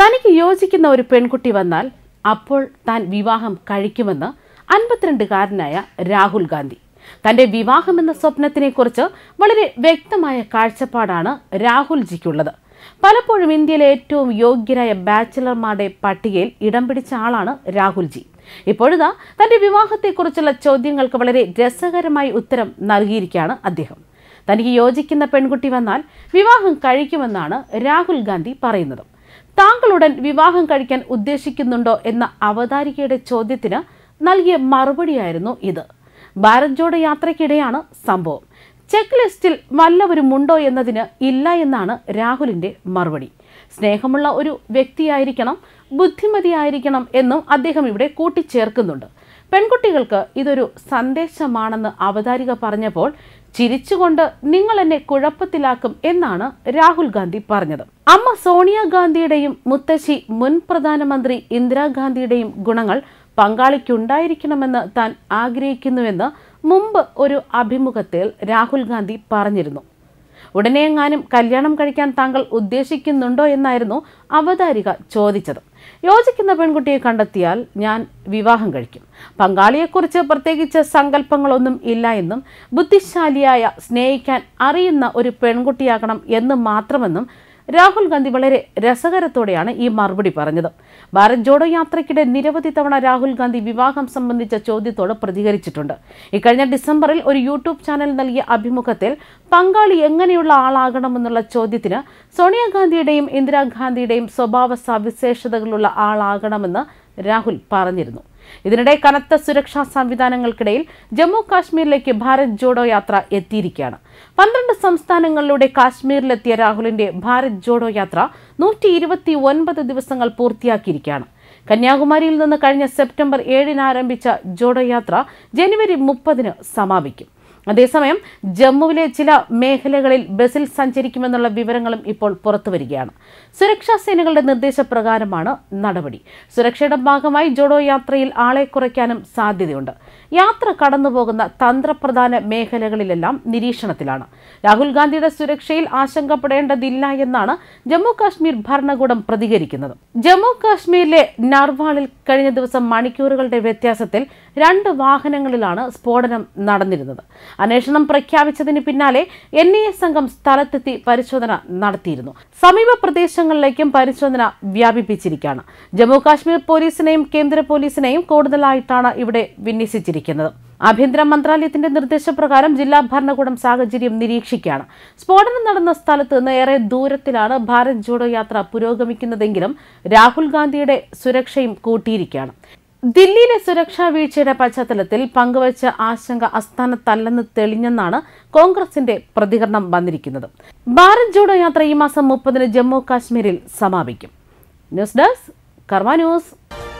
തനിക്ക് യോജിക്കുന്ന ഒരു പെൺകുട്ടി വന്നാൽ അപ്പോൾ താൻ വിവാഹം കഴിക്കുമെന്ന് അൻപത്തിരണ്ടുകാരനായ രാഹുൽ ഗാന്ധി തന്റെ വിവാഹമെന്ന സ്വപ്നത്തിനെക്കുറിച്ച് വളരെ വ്യക്തമായ കാഴ്ചപ്പാടാണ് രാഹുൽജിക്കുള്ളത് പലപ്പോഴും ഇന്ത്യയിലെ ഏറ്റവും യോഗ്യരായ ബാച്ചിലർമാരുടെ പട്ടികയിൽ ഇടം പിടിച്ച ആളാണ് രാഹുൽജി ഇപ്പോഴിതാ തന്റെ വിവാഹത്തെക്കുറിച്ചുള്ള ചോദ്യങ്ങൾക്ക് വളരെ രസകരമായി ഉത്തരം നൽകിയിരിക്കുകയാണ് അദ്ദേഹം തനിക്ക് യോജിക്കുന്ന പെൺകുട്ടി വന്നാൽ വിവാഹം കഴിക്കുമെന്നാണ് രാഹുൽ ഗാന്ധി പറയുന്നത് താങ്കളുടൻ വിവാഹം കഴിക്കാൻ ഉദ്ദേശിക്കുന്നുണ്ടോ എന്ന അവതാരികയുടെ ചോദ്യത്തിന് നൽകിയ മറുപടിയായിരുന്നു ഇത് ഭാരത് ജോഡോ യാത്രയ്ക്കിടെയാണ് സംഭവം ചെക്ക് ലിസ്റ്റിൽ വല്ലവരുമുണ്ടോ എന്നതിന് ഇല്ല എന്നാണ് രാഹുലിന്റെ മറുപടി സ്നേഹമുള്ള ഒരു വ്യക്തിയായിരിക്കണം ബുദ്ധിമതിയായിരിക്കണം എന്നും അദ്ദേഹം ഇവിടെ കൂട്ടിച്ചേർക്കുന്നുണ്ട് പെൺകുട്ടികൾക്ക് ഇതൊരു സന്ദേശമാണെന്ന് അവതാരിക പറഞ്ഞപ്പോൾ ചിരിച്ചുകൊണ്ട് നിങ്ങൾ എന്നെ കുഴപ്പത്തിലാക്കും എന്നാണ് രാഹുൽ ഗാന്ധി പറഞ്ഞത് അമ്മ സോണിയാഗാന്ധിയുടെയും മുത്തശ്ശി മുൻ പ്രധാനമന്ത്രി ഇന്ദിരാഗാന്ധിയുടെയും ഗുണങ്ങൾ പങ്കാളിക്കുണ്ടായിരിക്കണമെന്ന് താൻ ആഗ്രഹിക്കുന്നുവെന്ന് മുമ്പ് ഒരു അഭിമുഖത്തിൽ രാഹുൽ ഗാന്ധി പറഞ്ഞിരുന്നു ഉടനെയെങ്ങാനും കല്യാണം കഴിക്കാൻ താങ്കൾ ഉദ്ദേശിക്കുന്നുണ്ടോ എന്നായിരുന്നു അവതാരിക ചോദിച്ചത് യോജിക്കുന്ന പെൺകുട്ടിയെ കണ്ടെത്തിയാൽ ഞാൻ വിവാഹം കഴിക്കും പങ്കാളിയെക്കുറിച്ച് പ്രത്യേകിച്ച് സങ്കല്പങ്ങളൊന്നും ഇല്ല എന്നും ബുദ്ധിശാലിയായ സ്നേഹിക്കാൻ അറിയുന്ന ഒരു പെൺകുട്ടിയാകണം എന്ന് മാത്രമെന്നും രാഹുൽ ഗാന്ധി വളരെ രസകരത്തോടെയാണ് ഈ മറുപടി പറഞ്ഞത് ഭാരത് ജോഡോ യാത്രയ്ക്കിടെ നിരവധി തവണ രാഹുൽ ഗാന്ധി വിവാഹം സംബന്ധിച്ച ചോദ്യത്തോട് പ്രതികരിച്ചിട്ടുണ്ട് ഇക്കഴിഞ്ഞ ഡിസംബറിൽ ഒരു യൂട്യൂബ് ചാനൽ നൽകിയ അഭിമുഖത്തിൽ പങ്കാളി എങ്ങനെയുള്ള ആളാകണമെന്നുള്ള ചോദ്യത്തിന് സോണിയാഗാന്ധിയുടെയും ഇന്ദിരാഗാന്ധിയുടെയും സ്വഭാവ സവിശേഷതകളുള്ള ആളാകണമെന്ന് രാഹുൽ പറഞ്ഞിരുന്നു ഇതിനിടെ കനത്ത സുരക്ഷാ സംവിധാനങ്ങൾക്കിടയിൽ ജമ്മു കാശ്മീരിലേക്ക് ഭാരത് ജോഡോ യാത്ര എത്തിയിരിക്കുകയാണ് പന്ത്രണ്ട് സംസ്ഥാനങ്ങളിലൂടെ കാശ്മീരിലെത്തിയ രാഹുലിന്റെ ഭാരത് ജോഡോ യാത്ര നൂറ്റി ഇരുപത്തി ഒൻപത് ദിവസങ്ങൾ പൂർത്തിയാക്കിയിരിക്കുകയാണ് കന്യാകുമാരിയിൽ നിന്ന് കഴിഞ്ഞ സെപ്റ്റംബർ ഏഴിന് ആരംഭിച്ച ജോഡോ യാത്ര ജനുവരി മുപ്പതിന് സമാപിക്കും അതേസമയം ജമ്മുവിലെ ചില മേഖലകളിൽ ബസിൽ സഞ്ചരിക്കുമെന്നുള്ള വിവരങ്ങളും ഇപ്പോൾ പുറത്തുവരികയാണ് സുരക്ഷാ സേനകളുടെ നിർദ്ദേശപ്രകാരമാണ് നടപടി സുരക്ഷയുടെ ഭാഗമായി ജോഡോ യാത്രയിൽ ആളെ കുറയ്ക്കാനും സാധ്യതയുണ്ട് യാത്ര കടന്നുപോകുന്ന തന്ത്രപ്രധാന മേഖലകളിലെല്ലാം നിരീക്ഷണത്തിലാണ് രാഹുൽ ഗാന്ധിയുടെ സുരക്ഷയിൽ ആശങ്കപ്പെടേണ്ടതില്ല എന്നാണ് ജമ്മു കാശ്മീർ ഭരണകൂടം പ്രതികരിക്കുന്നത് ജമ്മു കാശ്മീരിലെ നർവാളിൽ കഴിഞ്ഞ ദിവസം മണിക്കൂറുകളുടെ വ്യത്യാസത്തിൽ രണ്ട് വാഹനങ്ങളിലാണ് സ്ഫോടനം നടന്നിരുന്നത് അന്വേഷണം പ്രഖ്യാപിച്ചതിന് പിന്നാലെ എൻ ഐ എ സംഘം സ്ഥലത്തെത്തി പരിശോധന നടത്തിയിരുന്നു സമീപ പ്രദേശങ്ങളിലേക്കും പരിശോധന വ്യാപിപ്പിച്ചിരിക്കുകയാണ് ജമ്മു കാശ്മീർ പോലീസിനെയും കേന്ദ്ര പോലീസിനെയും കൂടുതലായിട്ടാണ് ഇവിടെ വിന്യസിച്ചിരിക്കുന്നത് ആഭ്യന്തര മന്ത്രാലയത്തിന്റെ നിർദ്ദേശപ്രകാരം ജില്ലാ ഭരണകൂടം സാഹചര്യം നിരീക്ഷിക്കുകയാണ് സ്ഫോടനം നടന്ന സ്ഥലത്ത് നിന്ന് ഏറെ ദൂരത്തിലാണ് ഭാരത് ജോഡോ യാത്ര പുരോഗമിക്കുന്നതെങ്കിലും രാഹുൽ ഗാന്ധിയുടെ സുരക്ഷയും കൂട്ടിയിരിക്കുകയാണ് ദില്ലിയിലെ സുരക്ഷാ വീഴ്ചയുടെ പശ്ചാത്തലത്തിൽ പങ്കുവച്ച ആശങ്ക അസ്ഥാനത്തല്ലെന്ന് തെളിഞ്ഞെന്നാണ് കോൺഗ്രസിന്റെ പ്രതികരണം വന്നിരിക്കുന്നത് ഭാരത് ജോഡോ യാത്ര ഈ മാസം മുപ്പതിന് ജമ്മു കാശ്മീരിൽ സമാപിക്കും ന്യൂസ് ഡെസ്ക് കർമ്മ ന്യൂസ്